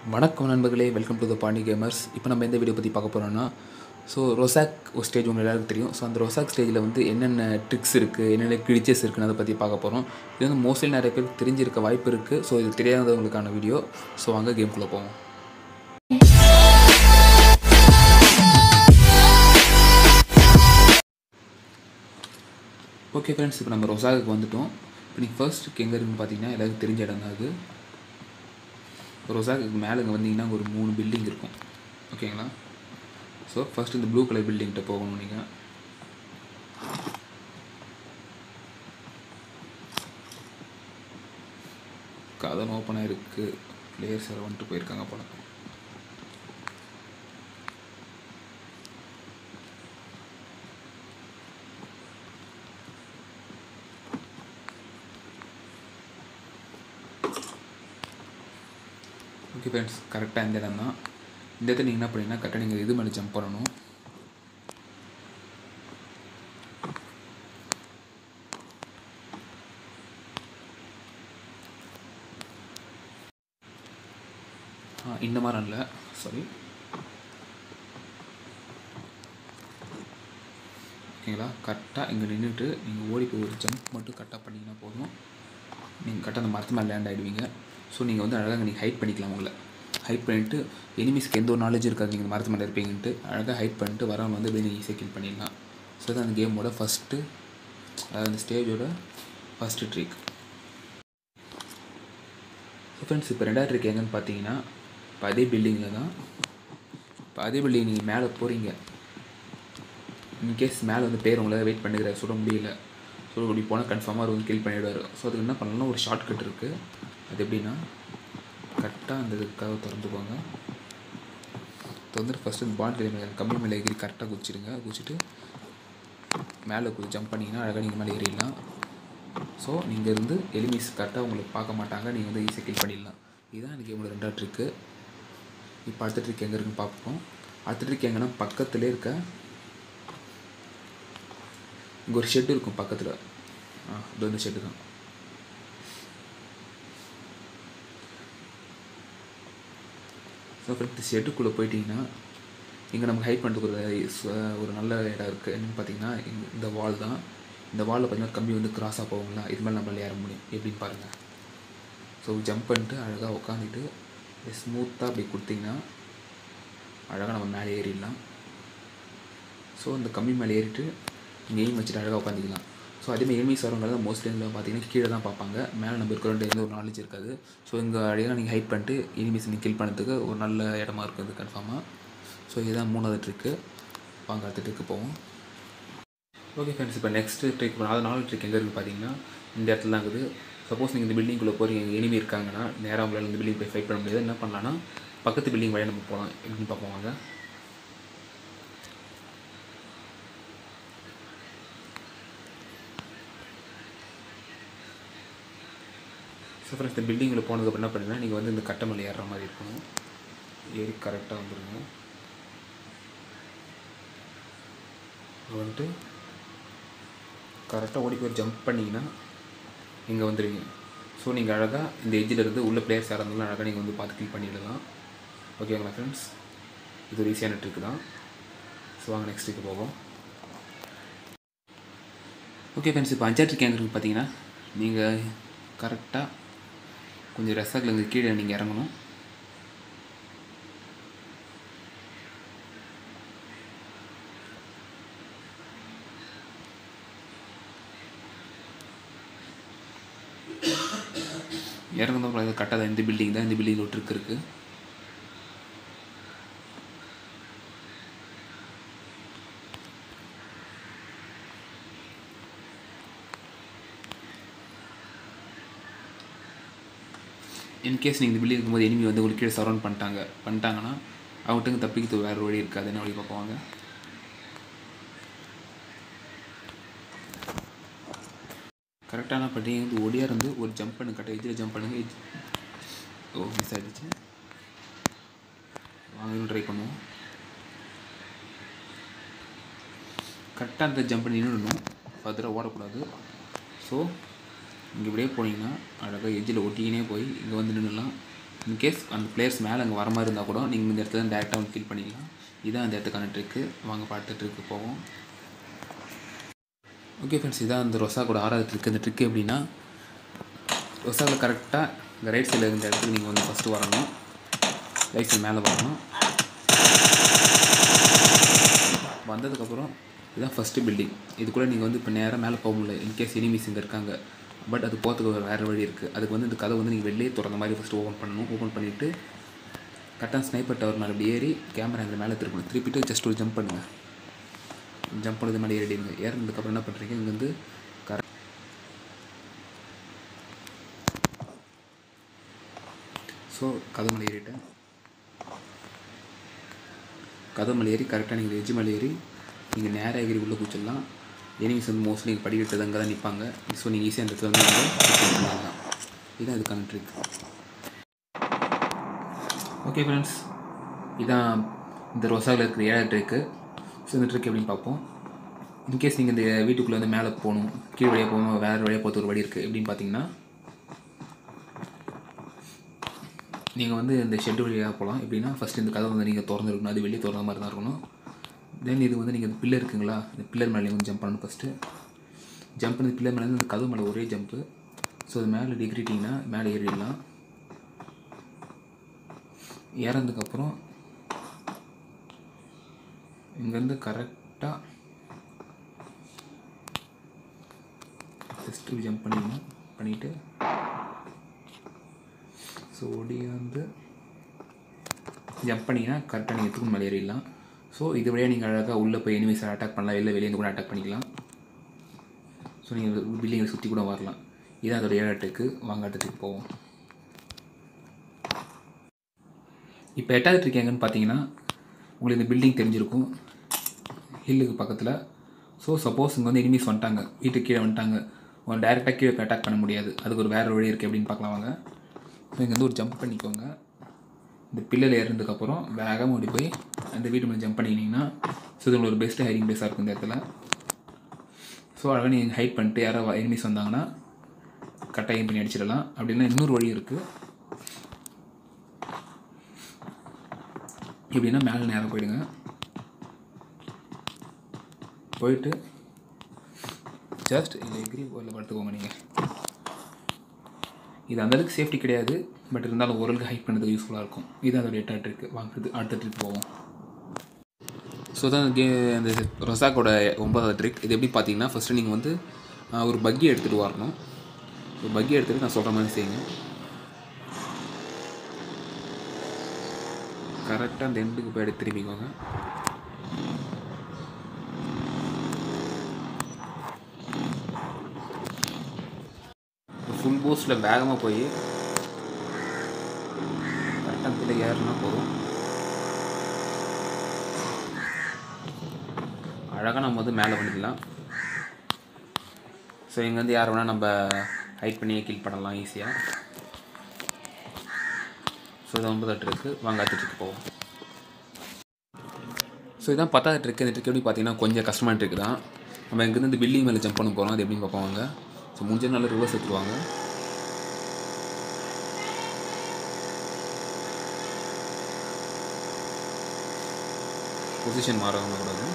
வணக்கம் நண்பர்களே welcome to the Pandi gamers இப்போ நம்ம எந்த வீடியோ பற்றி பார்க்க போகிறோம்னா ஸோ ரொசாக் ஒரு ஸ்டேஜ் உங்களுக்கு எல்லாருக்கும் தெரியும் ஸோ அந்த ரொசாக் ஸ்டேஜில் வந்து என்னென்ன ட்ரிக்ஸ் இருக்குது என்னென்ன கிழிச்சஸ் இருக்குன்னு அதை பற்றி பார்க்க போகிறோம் இது வந்து மோஸ்ட்லி நிறைய பேருக்கு தெரிஞ்சிருக்க வாய்ப்பு இருக்குது ஸோ இது தெரியாதவங்களுக்கான வீடியோ ஸோ வாங்க கேம்குள்ளே போவோம் ஓகே ஃப்ரெண்ட்ஸ் இப்போ நம்ம ரொசாக்கு வந்துட்டோம் இப்போ நீங்கள் ஃபர்ஸ்ட் எங்கே இருக்குன்னு பார்த்தீங்கன்னா எல்லாருக்கும் தெரிஞ்ச இடம் தான் அது ரொசாக்கு மேலே இங்கே வந்தீங்கன்னா ஒரு மூணு பில்டிங் இருக்கும் ஓகேங்களா ஸோ ஃபர்ஸ்ட் இந்த ப்ளூ கலர் பில்டிங்கிட்ட போகணும் நீங்கள் கதன் ஓப்பனாக இருக்குது பிளேயர்ஸ் யாரும் வந்துட்டு போயிருக்காங்க போல ஓகே ஃப்ரெண்ட்ஸ் கரெக்டாக இந்த இடம் தான் இந்த இடத்துல நீங்கள் என்ன பண்ணீங்கன்னா கரெக்டாக நீங்கள் இது மேலே ஜம்ப் பண்ணணும் ஆ இந்த மாதிரி இல்லை சாரி ஓகேங்களா கரெக்டாக இங்கே நின்றுட்டு நீங்கள் ஓடி போய் ஒரு ஜம்ப் மட்டும் கரெக்டாக பண்ணிங்கன்னா போதும் நீங்கள் கரெக்டாக அந்த மரத்து மேலே லேண்ட் ஆகிடுவீங்க ஸோ நீங்கள் வந்து அழகாக நீங்கள் ஹைட் பண்ணிக்கலாம் உங்களை ஹைட் பண்ணிவிட்டு எனிமீஸ்க்கு எந்த ஒரு நாலேஜ் இருக்காது நீங்கள் மரத்து மேலே இருப்பீங்கன்ட்டு அழகாக ஹைட் பண்ணிட்டு வரவங்க வந்து வெளியே ஈஸியாக கில் பண்ணிடலாம் ஸோ தான் அந்த கேமோட ஃபஸ்ட்டு அதாவது அந்த ஸ்டேஜோட ஃபஸ்ட்டு ட்ரிக் ஸோ ஃப்ரெண்ட்ஸ் இப்போ ரெண்டாவது ட்ரிக் எங்கன்னு பார்த்தீங்கன்னா இப்போ அதே பில்டிங்கில் தான் இப்போ அதே பில்டிங் நீங்கள் மேலே போகிறீங்க இன்கேஸ் மேலே வந்து பேர் உங்களால் வெயிட் பண்ணுகிற சுட முடியல ஸோ இப்படி போனால் கன்ஃபார்மாக அவர் வந்து கில் பண்ணிவிடுவார் ஸோ அதுக்கு என்ன பண்ணலாம்னா ஒரு ஷார்ட் கட் இருக்குது அது எப்படின்னா கரெக்டாக அந்த இதுக்காக திறந்துக்கோங்க திறந்துட்டு ஃபஸ்ட்டு இந்த பாண்ட் மேலே கம்மி மேலே ஏறி கரெக்டாக குதிச்சிடுங்க குதிச்சுட்டு மேலே குதி ஜம்ப் பண்ணிங்கன்னா அழகாக நீங்கள் மேலே ஏறிடலாம் ஸோ நீங்கள் இருந்து எலிமிஸ் கரெக்டாக உங்களுக்கு பார்க்க மாட்டாங்க நீங்கள் வந்து ஈஸியாக கில் பண்ணிடலாம் இதுதான் எனக்கு உங்களோட ரெண்டாவது ட்ரிக்கு இப்போ அடுத்த ட்ரிக் எங்கே இருக்குன்னு பார்ப்போம் அடுத்த ட்ரிக் எங்கன்னா பக்கத்துலேயே இருக்க இங்கே ஒரு ஷெட்டு இருக்கும் பக்கத்தில் ஆ இது வந்து ஷெட்டு தான் ஸோ ஃப்ரெண்ட்ஸ் ஷெட்டுக்குள்ளே போயிட்டீங்கன்னா இங்கே நமக்கு ஹைட் பண்ணுறதுக்கு ஒரு ச- ஒரு நல்ல இடம் இருக்குது என்னென்னு பார்த்தீங்கன்னா இந்த- இந்த வால் தான் இந்த வாலில் பார்த்தீங்கன்னா கம்பி வந்து கிராஸாக போகுங்களா இது மேலே நம்மளால் ஏற முடியும் எப்படின்னு பாருங்கள் ஸோ ஜம்ப் பண்ணிட்டு அழகாக உட்காந்துட்டு ஸ்மூத்தாக அப்படி கொடுத்தீங்கன்னா அழகாக நம்ம மேலே ஏறிடலாம் ஸோ அந்த கம்பி மேலே ஏறிட்டு நீங்கள் எய்ம் வச்சுட்டு அழகாக உட்காந்துக்கலாம் ஸோ அதேமாதிரி எனிமீஸ் வரவங்க மோஸ்ட்லி இதில் பார்த்தீங்கன்னா கீழே தான் பார்ப்பாங்க மேலே நம்ம இருக்கிற எந்த ஒரு நாலேஜ் இருக்காது ஸோ இங்கே அழகாக நீங்கள் ஹைட் பண்ணிட்டு எனிமீஸ் நீங்கள் கில் பண்ணுறதுக்கு ஒரு நல்ல இடமா இருக்குது இது கன்ஃபார்மாக ஸோ இதுதான் மூணாவது ட்ரிக்கு வாங்க அடுத்த ட்ரிக்கு போவோம் ஓகே ஃப்ரெண்ட்ஸ் இப்போ நெக்ஸ்ட்டு ட்ரிக் அது நாலு ட்ரிக் எங்கே இருக்குது பார்த்தீங்கன்னா இந்த இடத்துல தான் இருக்குது சப்போஸ் நீங்கள் இந்த பில்டிங்குள்ளே போகிறீங்க எனிமி இருக்காங்கன்னா நேராக உங்களால் இந்த பில்டிங் போய் ஃபைட் பண்ண முடியாது என்ன பண்ணலான்னா பக்கத்து பில்டிங் வழியாக நம்ம போகலாம் எப்படின்னு பார்ப்போம் வாங்க ஸோ ஃப்ரெண்ட்ஸ் இந்த பில்டிங்கில் போனதுக்கு என்ன பண்ணுங்கன்னா நீங்கள் வந்து இந்த கட்டை மேலே ஏறுற மாதிரி இருக்கணும் ஏறி கரெக்டாக வந்துடுங்க இது வந்துட்டு கரெக்டாக ஓடி போய் ஜம்ப் பண்ணிங்கன்னா இங்கே வந்துடுவீங்க ஸோ நீங்கள் அழகாக இந்த எஜ்ஜில் இருந்து உள்ள பிளேயர்ஸ் யாராக இருந்தாலும் அழகாக நீங்கள் வந்து பார்த்து கில் பண்ணிடலாம் ஓகேங்களா ஃப்ரெண்ட்ஸ் இது ஒரு ஈஸியான ட்ரிக் தான் ஸோ வாங்க நெக்ஸ்ட் ட்ரிக்கு போவோம் ஓகே ஃப்ரெண்ட்ஸ் இப்போ அஞ்சாவது ட்ரிக் எங்கே இருக்குது பார்த்தீங்கன்னா நீங்கள் கரெக்டாக கொஞ்சம் ரெசாக்கில் இருந்து கீழே நீங்கள் இறங்கணும் இறங்குனதும் அது கரெக்டாக இந்த பில்டிங் தான் இந்த பில்டிங்கில் ஒரு ட்ரிக் இருக்குது இன்கேஸ் நீங்கள் இந்த பில்டிங் இருக்கும்போது எனிமி வந்து உங்களுக்கு கீழே சரௌண்ட் பண்ணிட்டாங்க பண்ணிட்டாங்கன்னா அவங்ககிட்ட தப்பிக்கிறது வேறு வழி இருக்காது என்ன வழி பார்ப்பாங்க கரெக்டான பட்டி வந்து ஒடியா இருந்து ஒரு ஜம்ப் பண்ணு கரெக்டாக எஜ்ஜில் ஜம்ப் பண்ணுங்க edge- ஓ மிஸ் ஆகிடுச்சு வாங்க ட்ரை பண்ணுவோம் கரெக்டாக அந்த ஜம்ப் பண்ணி நின்றுடணும் ஃபர்தராக ஓடக்கூடாது ஸோ இங்கே இப்படியே போனீங்கன்னா அழகாக எஜ்ஜில் ஒட்டிக்கினே போய் இங்கே வந்து நின்றுலாம் இன்கேஸ் அந்த பிளேயர்ஸ் மேலே அங்கே வர மாதிரி இருந்தால் கூட நீங்கள் இந்த இடத்துல டேரெக்டாக வந்து கில் பண்ணிக்கலாம் இதான் அந்த இடத்துக்கான ட்ரிக்கு வாங்க பார்த்து ட்ரிக்கு போவோம் ஓகே ஃப்ரெண்ட்ஸ் இதான் அந்த ரொசா கூட ஆறாவது ட்ரிக் இந்த ட்ரிக் எப்படின்னா ரொசாவில் கரெக்டாக இந்த ரைட் சைடில் இருந்த இடத்துக்கு நீங்கள் வந்து ஃபஸ்ட்டு வரணும் ரைட் சைடு மேலே வரணும் வந்ததுக்கப்புறம் இதுதான் ஃபஸ்ட்டு பில்டிங் இது கூட நீங்கள் வந்து இப்போ நேராக மேலே போக முடியல இன்கேஸ் எனிமீஸ் இங்கே இருக்காங்க பட் அது போகிறதுக்கு ஒரு வேறு வழி இருக்குது அதுக்கு வந்து இந்த கதை வந்து நீங்கள் வெளியே திறந்த மாதிரி ஃபஸ்ட்டு ஓப்பன் பண்ணணும் ஓப்பன் பண்ணிவிட்டு கரெக்டாக ஸ்னைப்பர் டவர் மேலே அப்படி ஏறி கேமரா அங்கே மேலே திருப்பணும் திருப்பிட்டு ஜஸ்ட் ஒரு ஜம்ப் பண்ணுங்கள் ஜம்ப் பண்ணது மேலே ஏறிடுங்க ஏறினதுக்கப்புறம் என்ன பண்ணுறீங்க இங்கேருந்து கரெக்ட் ஸோ கதை மேலே ஏறிட்டேன் கதை மேலே ஏறி கரெக்டாக நீங்கள் எஜ்ஜு மேலே ஏறி நீங்கள் நேராக எகிரி உள்ளே குச்சிடலாம் எனிமிஸ் வந்து மோஸ்ட்லி நீங்கள் படிக்கிறது அங்கே தான் நிற்பாங்க ஸோ நீங்கள் ஈஸியாக அந்த இடத்துல வந்து நீங்கள் பண்ணலாம் இதுதான் இதுக்கான ட்ரிக் ஓகே ஃப்ரெண்ட்ஸ் இதான் இந்த ரொசாவில் இருக்கிற ஏழாவது ட்ரிக்கு ஸோ இந்த ட்ரிக் எப்படின்னு பார்ப்போம் இன்கேஸ் நீங்கள் இந்த வீட்டுக்குள்ளே வந்து மேலே போகணும் கீழ் வழியாக போகணும் வேறு வழியாக போகிறது ஒரு வழி இருக்குது எப்படின்னு பார்த்தீங்கன்னா நீங்கள் வந்து இந்த ஷெட் வழியாக போகலாம் எப்படின்னா ஃபஸ்ட்டு இந்த கதை வந்து நீங்கள் திறந்துருக்கணும் அது வெளியே திறந்த மாதிரி தான் இருக்கணும் தென் இது வந்து நீங்கள் இந்த பில்லர் இருக்குங்களா இந்த பில்லர் மேலே வந்து ஜம்ப் பண்ணணும் ஃபஸ்ட்டு ஜம்ப் பண்ணி பில்லர் மேலே இந்த கதவு மேலே ஒரே ஜம்ப்பு ஸோ அது மேலே டிகிரிட்டிங்கன்னா மேலே ஏறிடலாம் ஏறதுக்கப்புறம் இங்கேருந்து கரெக்டாக ஜஸ்ட்டு ஜம்ப் பண்ணிடணும் பண்ணிவிட்டு ஸோ ஒடியாந்து ஜம்ப் பண்ணிங்கன்னா கரெக்டாக நீங்கள் தூண் மேலே ஏறிடலாம் ஸோ இது வழியாக நீங்கள் அழகாக உள்ளே போய் எனிமீஸ் அட்டாக் பண்ணலாம் இல்லை வெளியே கூட அட்டாக் பண்ணிக்கலாம் ஸோ நீங்கள் பில்டிங்கை சுற்றி கூட வரலாம் இதான் அதோட ஏழாட்டுக்கு வாங்க அடுத்துக்கு போவோம் இப்போ எட்டாவது ட்ரிக் எங்கன்னு பார்த்தீங்கன்னா உங்களுக்கு இந்த பில்டிங் தெரிஞ்சிருக்கும் ஹில்லுக்கு பக்கத்தில் ஸோ சப்போஸ் இங்கே வந்து எனிமீஸ் வந்துட்டாங்க வீட்டுக்கு கீழே வந்துட்டாங்க உங்களை டேரெக்டாக கீழே போய் அட்டாக் பண்ண முடியாது அதுக்கு ஒரு வேறு வழி இருக்குது எப்படின்னு பார்க்கலாம் வாங்க ஸோ இங்கே வந்து ஒரு ஜம்ப் பண்ணிக்கோங்க இந்த பில்லில் ஏறினதுக்கப்புறம் வேகமாக ஓடி போய் அந்த வீட்டு மேலே ஜம்ப் பண்ணிக்கிட்டிங்கன்னா ஸோ இது உங்களுக்கு ஒரு பெஸ்ட்டு ஹைடிங் பிளேஸாக இருக்கும் இந்த இடத்துல ஸோ அழகாக நீங்கள் ஹைட் பண்ணிட்டு யாரோ எனிமீஸ் வந்தாங்கன்னா கரெக்டாக ஏம் பண்ணி அடிச்சிடலாம் அப்படின்னா இன்னொரு வழி இருக்குது எப்படின்னா மேலே நேரம் போயிடுங்க போயிட்டு ஜஸ்ட் இந்த எக்ரி போரில் படுத்துக்கோங்க நீங்கள் இது அந்தளவுக்கு சேஃப்டி கிடையாது பட் இருந்தாலும் ஓரளவுக்கு ஹைட் பண்ணுறதுக்கு யூஸ்ஃபுல்லாக இருக்கும் இது அதோட எட்டா ட்ரிக் வாங்குறது அடுத்த ட்ரிக் போவோம் ஸோ தான் கே அந்த ரொசாக்கோட ஒன்பதாவது ட்ரிக் இது எப்படி பார்த்தீங்கன்னா ஃபஸ்ட்டு நீங்கள் வந்து ஆஹ், ஒரு பக்கி எடுத்துகிட்டு வரணும் ஒரு பக்கி எடுத்துகிட்டு நான் சொல்கிற மாதிரி செய்யுங்க கரெக்டாக அந்த எண்டுக்கு போய் எடுத்து திரும்பிக்கோங்க ஃபுல் பூஸ்டில் வேகமாக போய் கரெக்டாக கீழே ஏறினா போதும் அழகாக நம்ம வந்து மேலே பண்ணிடலாம் ஸோ இங்கே வந்து யார் வேணால் நம்ம ஹைட் பண்ணி கில் பண்ணலாம் ஈஸியாக ஸோ இது ஒன்பதாவது ட்ரிக்கு வாங்க அடுத்த ட்ரிக்கு போவோம் ஸோ இதான் பத்தாவது ட்ரிக் இந்த ட்ரிக் எப்படி பார்த்தீங்கன்னா கொஞ்சம் கஷ்டமான ட்ரிக் தான் நம்ம இங்கேருந்து இந்த பில்டிங் மேலே ஜம்ப் பண்ண போகிறோம் அது எப்படின்னு பார்ப்போம் வாங்க ஸோ முடிஞ்ச நாள் ரிவர்ஸ் எடுத்துருவாங்க பொசிஷன் மாறாமல் கூடாது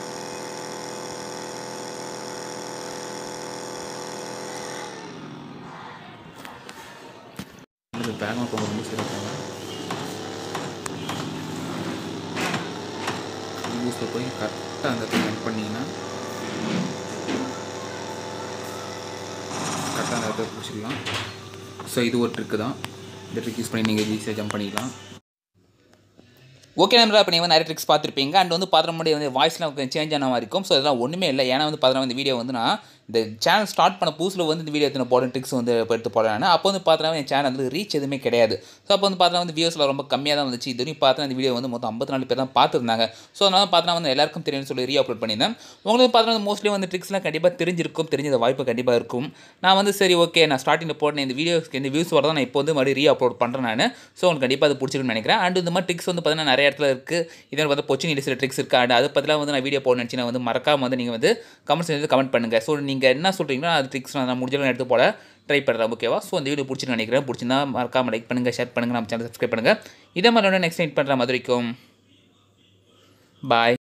இது வேகமாக போக ரொம்ப சிறப்பாங்க பூஸில் போய் கரெக்டாக அந்த இடத்துல ஜம்ப் பண்ணிங்கன்னா கரெக்டாக அந்த இடத்துல பிடிச்சிக்கலாம் ஸோ இது ஒரு ட்ரிக்கு தான் இந்த ட்ரிக் யூஸ் பண்ணி நீங்கள் ஈஸியாக ஜம்ப் பண்ணிக்கலாம் ஓகே நம்பர் இப்போ நீங்கள் வந்து நிறைய ட்ரிக்ஸ் பார்த்துருப்பீங்க அண்ட் வந்து பார்த்துற முன்னாடி வந்து வாய்ஸ்லாம் கொஞ்சம் சேஞ்ச் ஆன மாதிரி இருக்கும் ஸோ இதெல்லாம் ஒன்றுமே இல்லை ஏன்னா வந்து பார்த்தா இந்த வீடியோ வந்து நான் இந்த சேனல் ஸ்டார்ட் பண்ண புதுசில் வந்து இந்த வீடியோ எடுத்து போட ட்ரிக்ஸ் வந்து இப்போ எடுத்து போடுறேன் அப்போ வந்து பார்த்தா என் சேனல் வந்து ரீச் எதுவுமே கிடையாது ஸோ அப்போ வந்து பார்த்தா வந்து வியூஸில் ரொம்ப கம்மியாக தான் வந்துச்சு இது வரைக்கும் பார்த்தா இந்த வீடியோ வந்து மொத்தம் ஐம்பத்தி நாலு பேர் தான் பார்த்துருந்தாங்க ஸோ அதனால பார்த்தா வந்து எல்லாருக்கும் தெரியும்னு சொல்லி ரீ அப்லோட் பண்ணியிருந்தேன் உங்களுக்கு பார்த்தா வந்து மோஸ்ட்லி வந்து ட்ரிக்ஸ்லாம் கண்டிப்பாக தெரிஞ்சிருக்கும் தெரிஞ்ச வாய்ப்பு கண்டிப்பாக இருக்கும் நான் வந்து சரி ஓகே நான் ஸ்டார்டிங்கில் போட்டேன் இந்த வீடியோஸ்க்கு இந்த வியூஸ் வரதான் நான் இப்போ வந்து மறுபடியும் ரீ அப்லோட் பண்ணுறேன் நான் ஸோ உங்களுக்கு கண்டிப்பாக அது பிடிச்சிருக்குன்னு நினைக்கிறேன் அண்ட் இந்த மாதிரி ட்ரிக்ஸ் வந்து பார்த்தீங்கன்னா நிறைய இடத்துல இருக்குது இதே பார்த்தா பொச்சினி சில ட்ரிக்ஸ் இருக்குது அண்ட் அது பற்றிலாம் வந்து நான் வீடியோ போட நினச்சினா வந்து மறக்காம வந்து நீங்கள் வந்து கமெண்ட்ஸ் வந்து கமெண்ட் பண்ணுங்கள் ஸோ நீங்கள் என்ன சொல்கிறீங்களோ அது ட்ரிக்ஸ் நான் முடிஞ்சளவு எடுத்து போட ட்ரை பண்ணுறேன் ஓகேவா ஸோ இந்த வீடியோ பிடிச்சின்னு நினைக்கிறேன் பிடிச்சிருந்தா மறக்காமல் லைக் பண்ணுங்கள் ஷேர் பண்ணுங்கள் நம்ம சேனல் சப்ஸ்கிரைப் பண்ணுங்கள் இதே மாதிரி நெக்ஸ்ட் நைட் பண்ணுற மாதிரி வரைக்கும் பாய்